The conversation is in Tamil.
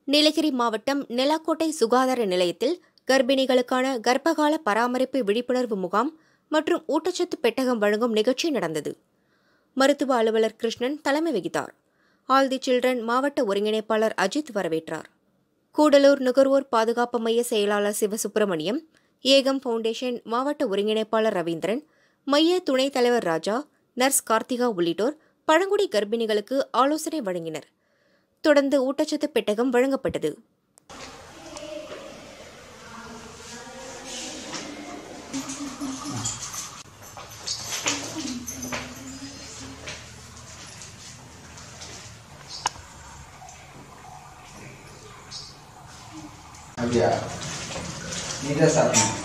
நீலகிரி மாவட்டம் நெலாக்கோட்டை சுகாதார நிலையத்தில் கர்ப்பிணிகளுக்கான கர்ப்பகால பராமரிப்பு விழிப்புணர்வு முகாம் மற்றும் ஊட்டச்சத்து பெட்டகம் வழங்கும் நிகழ்ச்சி நடந்தது மருத்துவ அலுவலர் கிருஷ்ணன் தலைமை வகித்தார் ஆல் தி சில்ட்ரன் மாவட்ட ஒருங்கிணைப்பாளர் அஜித் வரவேற்றார் கூடலூர் நுகர்வோர் பாதுகாப்பு மைய செயலாளர் சிவசுப்பிரமணியம் ஏகம் ஃபவுண்டேஷன் மாவட்ட ஒருங்கிணைப்பாளர் ரவீந்திரன் மைய துணைத் தலைவர் ராஜா நர்ஸ் கார்த்திகா உள்ளிட்டோர் பழங்குடி கர்ப்பிணிகளுக்கு ஆலோசனை வழங்கினர் தொடர்ந்து ஊட்டச்சத்து பெட்டகம் வழங்கப்பட்டது அப்படியா நீதான் சாப்பிடணும்